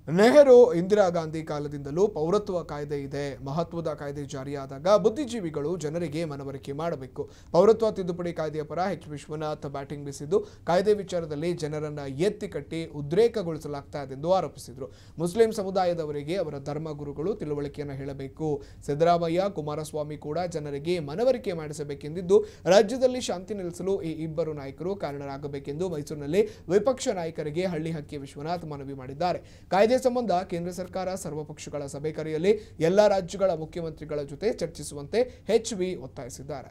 ನೆಹರು ಇಂದಿರಾ ಗಾಂಧಿ ಕಾಲದಿಂದಲೂ ಪೌರತ್ವ ಕಾಯ್ದೆ ಇದೆ ಮಹತ್ವದ ಕಾಯ್ದೆ ಜಾರಿಯಾದಾಗ ಬುದ್ಧಿಜೀವಿಗಳು ಜನರಿಗೆ ಮನವರಿಕೆ ಮಾಡಬೇಕು ಪೌರತ್ವ ತಿದ್ದುಪಡಿ ಕಾಯ್ದೆಯ ಪರ ಎಚ್ ವಿಶ್ವನಾಥ್ ಬ್ಯಾಟಿಂಗ್ ಬೀಸಿದ್ದು ಕಾಯ್ದೆ ವಿಚಾರದಲ್ಲಿ ಜನರನ್ನ ಎತ್ತಿ ಕಟ್ಟಿ ಉದ್ರೇಕಗೊಳಿಸಲಾಗ್ತಾ ಇದೆ ಎಂದು ಆರೋಪಿಸಿದರು ಮುಸ್ಲಿಂ ಸಮುದಾಯದವರಿಗೆ ಅವರ ಧರ್ಮಗುರುಗಳು ತಿಳುವಳಿಕೆಯನ್ನು ಹೇಳಬೇಕು ಸಿದ್ದರಾಮಯ್ಯ ಕುಮಾರಸ್ವಾಮಿ ಕೂಡ ಜನರಿಗೆ ಮನವರಿಕೆ ಮಾಡಿಸಬೇಕೆಂದಿದ್ದು ರಾಜ್ಯದಲ್ಲಿ ಶಾಂತಿ ನೆಲೆಸಲು ಈ ಇಬ್ಬರು ನಾಯಕರು ಕಾರಣರಾಗಬೇಕೆಂದು ಮೈಸೂರಿನಲ್ಲಿ ವಿಪಕ್ಷ ನಾಯಕರಿಗೆ ಹಳ್ಳಿ ಹಕ್ಕಿ ವಿಶ್ವನಾಥ್ ಮನವಿ ಮಾಡಿದ್ದಾರೆ ಕಾಯ್ದೆ ಸಂಬಂಧ ಕೇಂದ್ರ ಸರ್ಕಾರ ಸರ್ವಪಕ್ಷಗಳ ಸಭೆ ಕರೆಯಲಿ ಎಲ್ಲಾ ರಾಜ್ಯಗಳ ಮುಖ್ಯಮಂತ್ರಿಗಳ ಜೊತೆ ಚರ್ಚಿಸುವಂತೆ ಎಚ್ ವಿ ಒತ್ತಾಯಿಸಿದ್ದಾರೆ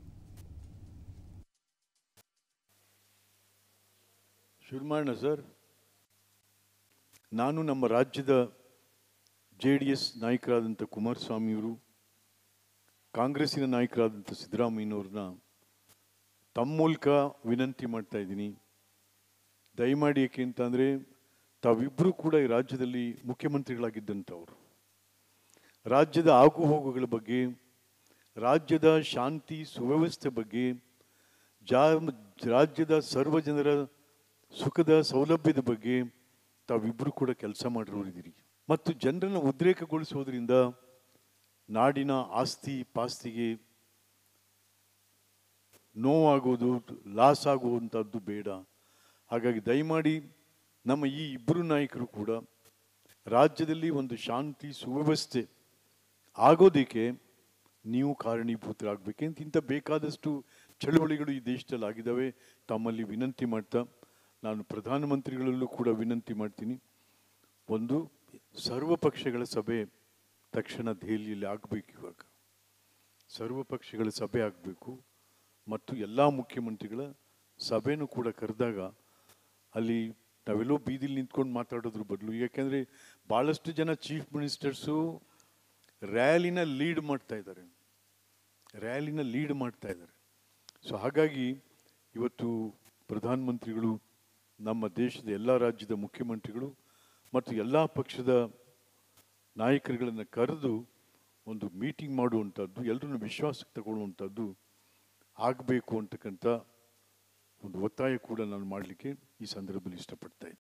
ಶುರು ಮಾಡೋಣ ಸರ್ ನಾನು ನಮ್ಮ ರಾಜ್ಯದ ಜೆ ಡಿ ಎಸ್ ನಾಯಕರಾದಂಥ ಕುಮಾರಸ್ವಾಮಿಯವರು ಕಾಂಗ್ರೆಸ್ಸಿನ ನಾಯಕರಾದಂಥ ಸಿದ್ದರಾಮಯ್ಯನವ್ರನ್ನ ತಮ್ಮ ಮೂಲಕ ವಿನಂತಿ ಮಾಡ್ತಾ ಇದ್ದೀನಿ ದಯಮಾಡಿ ಏಕೆ ಅಂತಂದರೆ ತಾವಿಬ್ಬರೂ ಕೂಡ ಈ ರಾಜ್ಯದಲ್ಲಿ ಮುಖ್ಯಮಂತ್ರಿಗಳಾಗಿದ್ದಂಥವ್ರು ರಾಜ್ಯದ ಆಗುಹೋಗುಗಳ ಬಗ್ಗೆ ರಾಜ್ಯದ ಶಾಂತಿ ಸುವ್ಯವಸ್ಥೆ ಬಗ್ಗೆ ಜಾ ರಾಜ್ಯದ ಸರ್ವ ಜನರ ಸುಖದ ಸೌಲಭ್ಯದ ಬಗ್ಗೆ ತಾವಿಬ್ಬರು ಕೂಡ ಕೆಲಸ ಮಾಡಿರೋರಿದ್ದೀರಿ ಮತ್ತು ಜನರನ್ನು ಉದ್ರೇಕಗೊಳಿಸೋದ್ರಿಂದ ನಾಡಿನ ಆಸ್ತಿ ಪಾಸ್ತಿಗೆ ನೋವಾಗೋದು ಲಾಸ್ ಆಗುವಂಥದ್ದು ಬೇಡ ಹಾಗಾಗಿ ದಯಮಾಡಿ ನಮ್ಮ ಈ ಇಬ್ಬರು ನಾಯಕರು ಕೂಡ ರಾಜ್ಯದಲ್ಲಿ ಒಂದು ಶಾಂತಿ ಸುವ್ಯವಸ್ಥೆ ಆಗೋದಕ್ಕೆ ನೀವು ಕಾರಣೀಭೂತರಾಗಬೇಕೆಂತ ಇಂಥ ಬೇಕಾದಷ್ಟು ಚಳುವಳಿಗಳು ಈ ದೇಶದಲ್ಲಿ ಆಗಿದ್ದಾವೆ ತಮ್ಮಲ್ಲಿ ವಿನಂತಿ ಮಾಡ್ತಾ ನಾನು ಪ್ರಧಾನಮಂತ್ರಿಗಳಲ್ಲೂ ಕೂಡ ವಿನಂತಿ ಮಾಡ್ತೀನಿ ಒಂದು ಸರ್ವ ಪಕ್ಷಗಳ ಸಭೆ ತಕ್ಷಣ ದೆಹಲಿಯಲ್ಲಿ ಆಗಬೇಕು ಇವಾಗ ಸರ್ವ ಪಕ್ಷಗಳ ಸಭೆ ಆಗಬೇಕು ಮತ್ತು ಎಲ್ಲ ಮುಖ್ಯಮಂತ್ರಿಗಳ ಸಭೆನೂ ಕೂಡ ಕರೆದಾಗ ಅಲ್ಲಿ ನಾವೆಲ್ಲೋ ಬೀದಿಲಿ ನಿಂತ್ಕೊಂಡು ಮಾತಾಡೋದ್ರ ಬದಲು ಯಾಕೆಂದರೆ ಭಾಳಷ್ಟು ಜನ ಚೀಫ್ ಮಿನಿಸ್ಟರ್ಸು ರ್ಯಾಲಿನ ಲೀಡ್ ಮಾಡ್ತಾ ಇದ್ದಾರೆ ರ್ಯಾಲಿನ ಲೀಡ್ ಮಾಡ್ತಾ ಇದ್ದಾರೆ ಸೊ ಹಾಗಾಗಿ ಇವತ್ತು ಪ್ರಧಾನಮಂತ್ರಿಗಳು ನಮ್ಮ ದೇಶದ ಎಲ್ಲ ರಾಜ್ಯದ ಮುಖ್ಯಮಂತ್ರಿಗಳು ಮತ್ತು ಎಲ್ಲ ಪಕ್ಷದ ನಾಯಕರುಗಳನ್ನು ಕರೆದು ಒಂದು ಮೀಟಿಂಗ್ ಮಾಡುವಂಥದ್ದು ಎಲ್ಲರನ್ನು ವಿಶ್ವಾಸಕ್ಕೆ ತಗೊಳ್ಳುವಂಥದ್ದು ಆಗಬೇಕು ಅಂತಕ್ಕಂಥ ಒಂದು ಒತ್ತಾಯ ಕೂಡ ನಾನು ಮಾಡಲಿಕ್ಕೆ ಈ ಸಂದರ್ಭದಲ್ಲಿ ಇಷ್ಟಪಡ್ತಾ ಇದ್ದೀನಿ